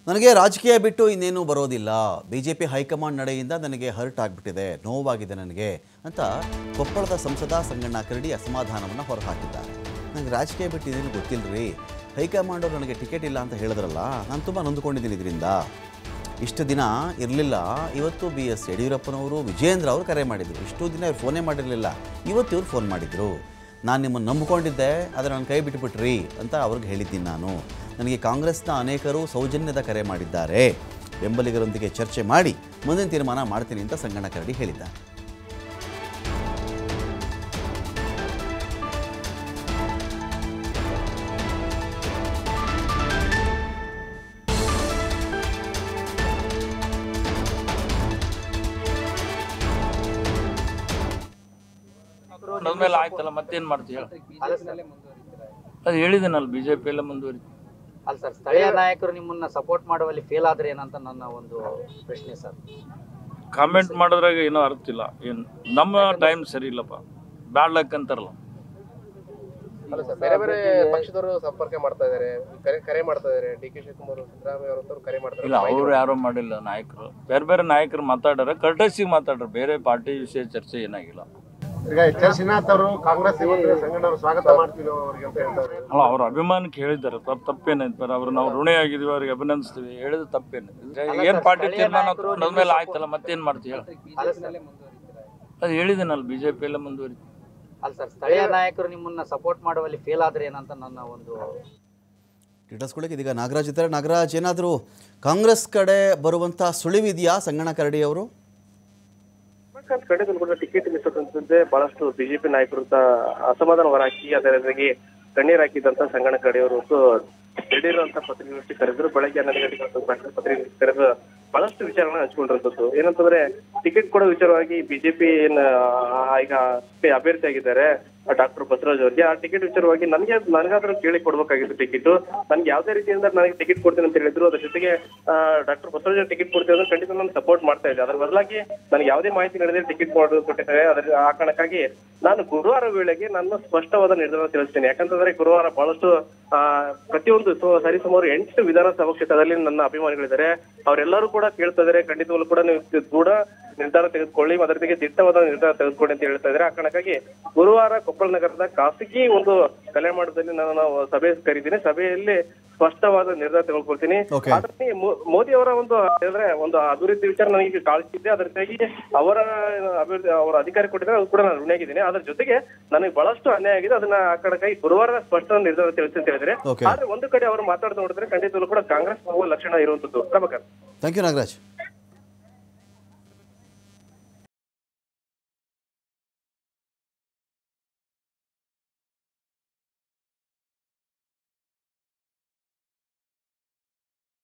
ನನಗೆ ರಾಜಕೀಯ ಬಿಟ್ಟು ಇನ್ನೇನು ಬರೋದಿಲ್ಲ ಬಿ ಜೆ ಪಿ ಹೈಕಮಾಂಡ್ ನಡೆಯಿಂದ ನನಗೆ ಹರ್ಟ್ ಆಗಿಬಿಟ್ಟಿದೆ ನೋವಾಗಿದೆ ನನಗೆ ಅಂತ ಕೊಪ್ಪಳದ ಸಂಸದ ಸಂಗಣ್ಣ ಕರಡಿ ಅಸಮಾಧಾನವನ್ನು ಹೊರಹಾಕಿದ್ದಾರೆ ನನಗೆ ರಾಜಕೀಯ ಬಿಟ್ಟು ಇನ್ನೇನು ಗೊತ್ತಿಲ್ಲರಿ ಹೈಕಮಾಂಡ್ ಅವ್ರು ನನಗೆ ಟಿಕೆಟ್ ಇಲ್ಲ ಅಂತ ಹೇಳಿದ್ರಲ್ಲ ನಾನು ತುಂಬ ನೊಂದ್ಕೊಂಡಿದ್ದೀನಿ ಇದರಿಂದ ಇಷ್ಟು ದಿನ ಇರಲಿಲ್ಲ ಇವತ್ತು ಬಿ ಎಸ್ ಯಡಿಯೂರಪ್ಪನವರು ವಿಜೇಂದ್ರ ಅವರು ಕರೆ ಮಾಡಿದರು ಇಷ್ಟು ದಿನ ಇವ್ರು ಫೋನೇ ಮಾಡಿರಲಿಲ್ಲ ಇವತ್ತು ಇವ್ರು ಫೋನ್ ಮಾಡಿದರು ನಾನು ನಿಮ್ಮನ್ನು ನಂಬಿಕೊಂಡಿದ್ದೆ ಆದರೆ ನನ್ನ ಕೈ ಬಿಟ್ಟುಬಿಟ್ರಿ ಅಂತ ಅವ್ರಿಗೆ ಹೇಳಿದ್ದೀನಿ ನಾನು ನನಗೆ ಕಾಂಗ್ರೆಸ್ನ ಅನೇಕರು ಸೌಜನ್ಯದ ಕರೆ ಮಾಡಿದ್ದಾರೆ ಬೆಂಬಲಿಗರೊಂದಿಗೆ ಚರ್ಚೆ ಮಾಡಿ ಮುಂದಿನ ತೀರ್ಮಾನ ಮಾಡ್ತೀನಿ ಅಂತ ಸಂಗಣ್ಣ ಕರಡಿ ಹೇಳಿದ್ದಾರೆ ಅದ್ಮೇಲೆ ಆಯ್ತಲ್ಲ ಮತ್ತೇನ್ ಮಾಡ್ತೀವಿ ಹೇಳ ಅದು ಹೇಳಿದೆನಲ್ಲ ಬಿಜೆಪಿ ಎಲ್ಲ ಮುಂದುವರಿ ಅಲ್ಲ ಸರ್ ಸ್ಥಳೀಯ ನಾಯಕರು ನಿಮ್ಮನ್ನ ಸಪೋರ್ಟ್ ಮಾಡುವಲ್ಲಿ ಫೇಲ್ ಆದ್ರೆ ಏನಂತ ನನ್ನ ಒಂದು ಪ್ರಶ್ನೆ ಸರ್ ಕಾಮೆಂಟ್ ಮಾಡೋದ್ರಾಗ ಏನೋ ಅರ್ಥ ಇಲ್ಲ ಏನ್ ನಮ್ಮ ಟೈಮ್ ಸರಿ ಇಲ್ಲಪ್ಪ ಬ್ಯಾಡ್ ಲಕ್ ಅಂತಾರಲ್ಲ ಅಲ್ಲ ಸರ್ ಬೇರೆ ಬೇರೆ ಪಕ್ಷದವರು ಸಂಪರ್ಕ ಮಾಡ್ತಾ ಇದಾರೆ ಕರೆ ಕರೆ ಮಾಡ್ತಾ ಇದಾರೆ ಡಿ ಕೆ ಶಿವಕುಮಾರ್ ಸಿದ್ದರಾಮಯ್ಯ ಅವರಂತವ್ರು ಕರೆ ಮಾಡ್ತಾರೆ ಇಲ್ಲ ಅವ್ರು ಯಾರು ಮಾಡಿಲ್ಲ ನಾಯಕರು ಬೇರೆ ಬೇರೆ ನಾಯಕರು ಮಾತಾಡ್ಯಾರ ಕರ್ಟಸಿಗೆ ಮಾತಾಡ್ರ ಬೇರೆ ಪಾರ್ಟಿ ವಿಷಯ ಚರ್ಚೆ ಏನಾಗಿಲ್ಲ ಈಗ ಎಚ್ ಆರ್ ಶ್ರೀನಾಥ್ ಅವರು ಕಾಂಗ್ರೆಸ್ ಇವತ್ತು ಸಂಘಟನೆ ಸ್ವಾಗತ ಮಾಡ್ತೀವಿ ನಾವು ಅವ್ರಿಗೆ ಅಂತ ಹೇಳ್ತಾರೆ ಅಲ್ಲ ಅವ್ರ ಅಭಿಮಾನಕ್ಕೆ ಹೇಳಿದ್ದಾರೆ ತಪ್ಪು ತಪ್ಪೇನೈತೆ ಬರ ಅವ್ರು ನಾವು ಋಣಿ ಆಗಿದೀವಿ ಅವ್ರಿಗೆ ಅಭಿನಂದಿಸ್ತೀವಿ ಹೇಳಿದ ತಪ್ಪೇನು ಏನ್ ಪಾರ್ಟಿ ತೀರ್ಮಾನ ಅದ್ಮೇಲೆ ಆಯ್ತಲ್ಲ ಮತ್ತೇನ್ ಮಾಡ್ತೀವಿ ಹೇಳ ಅದು ಹೇಳಿದೆನಲ್ಲ ಬಿಜೆಪಿ ಎಲ್ಲ ಮುಂದುವರಿ ಅಲ್ಲ ಸರ್ ಸ್ಥಳೀಯ ನಾಯಕರು ನಿಮ್ಮನ್ನ ಸಪೋರ್ಟ್ ಮಾಡುವಲ್ಲಿ ಫೇಲ್ ಆದ್ರೆ ಏನಂತ ನನ್ನ ಒಂದು ಡೀಟೇಲ್ಸ್ಗಳಿಗೆ ಇದೀಗ ನಾಗರಾಜ್ ಇದ್ದಾರೆ ನಾಗರಾಜ್ ಏನಾದರೂ ಕಾಂಗ್ರೆಸ್ ಕಡೆ ಬರುವಂಥ ಸುಳಿವಿದೆಯಾ ಸಂಗಣ್ಣ ಕರಡಿ ಅವರು ಕಡೆ ಕೂಡ ಟಿಕೆಟ್ ಮಿಸದಂತೆ ಬಹಳಷ್ಟು ಬಿಜೆಪಿ ನಾಯಕರು ತ- ಅಸಮಾಧಾನ ಹೊರಹಾಕಿ ಅದರಾಗಿ ಕಣ್ಣೀರ್ ಹಾಕಿದಂತ ಸಂಗಣ ಕಡೆಯವರು ದಿಢೀರಂತ ಪತ್ರಿಕಾಗೋಷ್ಠಿ ಕರೆದ್ರು ಬೆಳಗ್ಗೆ ಹನ್ನೆರಡು ಗಂಟೆಗೆ ಒಂದು ಪತ್ರಿಕಾಗೋಷ್ಠಿ ಕರೆದು ಬಹಳಷ್ಟು ವಿಚಾರಗಳನ್ನ ಹಂಚ್ಕೊಂಡಿರುವಂತದ್ದು ಏನಂತಂದ್ರೆ ಟಿಕೆಟ್ ಕೊಡೋ ವಿಚಾರವಾಗಿ ಬಿಜೆಪಿ ಏನ್ ಆ, ಈಗ ಅಭ್ಯರ್ಥಿ ಆಗಿದ್ದಾರೆ ಡಾಕ್ಟರ್ ಬಸವರಾಜ್ ಅವರಿಗೆ ಆ ಟಿಕೆಟ್ ವಿಚಾರವಾಗಿ ನನಗೆ ನನಗಾದ್ರೂ ಕೇಳಿ ಕೊಡ್ಬೇಕಾಗಿತ್ತು ಟಿಕೆಟ್ ನನ್ಗೆ ಯಾವ್ದೇ ರೀತಿಯಿಂದ ನನಗೆ ಟಿಕೆಟ್ ಕೊಡ್ತೀನಿ ಅಂತ ಹೇಳಿದ್ರು ಅದ್ರ ಜೊತೆಗೆ ಡಾಕ್ಟರ್ ಬಸವರಾಜ್ ಟಿಕೆಟ್ ಕೊಡ್ತೀನಿ ಅಂದ್ರೆ ಖಂಡಿತ ನಾನು ಸಪೋರ್ಟ್ ಮಾಡ್ತಾ ಇದ್ದೆ ಅದ್ರ ಬದಲಾಗಿ ನನಗೆ ಯಾವುದೇ ಮಾಹಿತಿ ನೀಡದೆ ಟಿಕೆಟ್ ಕೊಡೋದು ಕೊಟ್ಟಿದ್ದಾರೆ ಅದ್ರ ಆ ಕಾರಣಕ್ಕಾಗಿ ನಾನು ಗುರುವಾರ ವೇಳೆಗೆ ನನ್ನ ಸ್ಪಷ್ಟವಾದ ನಿರ್ಧಾರ ತಿಳಿಸ್ತೀನಿ ಯಾಕಂತಂದ್ರೆ ಗುರುವಾರ ಬಹಳಷ್ಟು ಆ, ಪ್ರತಿಯೊಂದು ಸು- ಸರಿಸುಮಾರು ಎಂಟು ವಿಧಾನಸಭಾ ಕ್ಷೇತ್ರದಲ್ಲಿ ನನ್ನ ಅಭಿಮಾನಿಗಳಿದ್ದಾರೆ ಅವರೆಲ್ಲರೂ ಕೂಡ ಕೇಳ್ತಾ ಇದಾರೆ ಖಂಡಿತವಾಗ್ಲೂ ಕೂಡ ನೀವು ಇದು ಕೂಡ ನಿರ್ಧಾರ ತೆಗೆದುಕೊಳ್ಳಿ ಅದರ ಜೊತೆಗೆ ದಿಟ್ಟವಾದ ನಿರ್ಧಾರ ತೆಗೆದುಕೊಳ್ಳಿ ಅಂತ ಹೇಳ್ತಾ ಇದ್ದಾರೆ ಆ ಕಾರಣಕ್ಕಾಗಿ ಗುರುವಾರ ಕೊಪ್ಪಳ ನಗರದ ಖಾಸಗಿ ಒಂದು ಕಲ್ಯಾಣ ಮಂಟಪದಲ್ಲಿ ನಾನು ನಾವು ಸಭೆ ಕರೀತೀನಿ ಸಭೆಯಲ್ಲಿ ಸ್ಪಷ್ಟವಾದ ನಿರ್ಧಾರ ತೆಗೆದುಕೊಳ್ತೀನಿ Okay. ಆದ್ರೆ ಮೋ- ಮೋದಿ ಅವರ ಒಂದು ಹೇಳಿದ್ರೆ ಒಂದು ಅಭಿವೃದ್ಧಿ ವಿಚಾರ ನನಗೆ ಕಾಣಿಸ್ತಿದ್ದೆ ಅದರ ಜೊತೆಗೆ ಅವರ ಅಭಿವೃದ್ಧಿ ಅವರ ಅಧಿಕಾರ ಕೊಟ್ಟಿದ್ದಾರೆ ಅದು ಕೂಡ ನಾನು ಋಣಿಯಾಗಿದ್ದೀನಿ ಅದ್ರ ಜೊತೆಗೆ ನನಗೆ ಬಹಳಷ್ಟು ಅನ್ಯಾಯ ಆಗಿದೆ ಅದನ್ನ ಆ ಕಾರಣಕ್ಕಾಗಿ ಗುರುವಾರ ಸ್ಪಷ್ಟ ನಿರ್ಧಾರ ತಿಳಿಸಿ ಅಂತ ಹೇಳಿದ್ರೆ Okay. ಆದ್ರೆ ಒಂದು ಕಡೆ ಅವರು ಮಾತಾಡ್ತಾ ನೋಡಿದ್ರೆ ಖಂಡಿತವಾಗ್ಲೂ ಕೂಡ ಕಾಂಗ್ರೆಸ್ ಹೋಗುವ ಲಕ್ಷಣ ಇರುವಂತದ್ದು ಪ್ರಭಾಕರ್ ಥ್ಯಾಂಕ್ ಯು ನಾಗರಾಜ್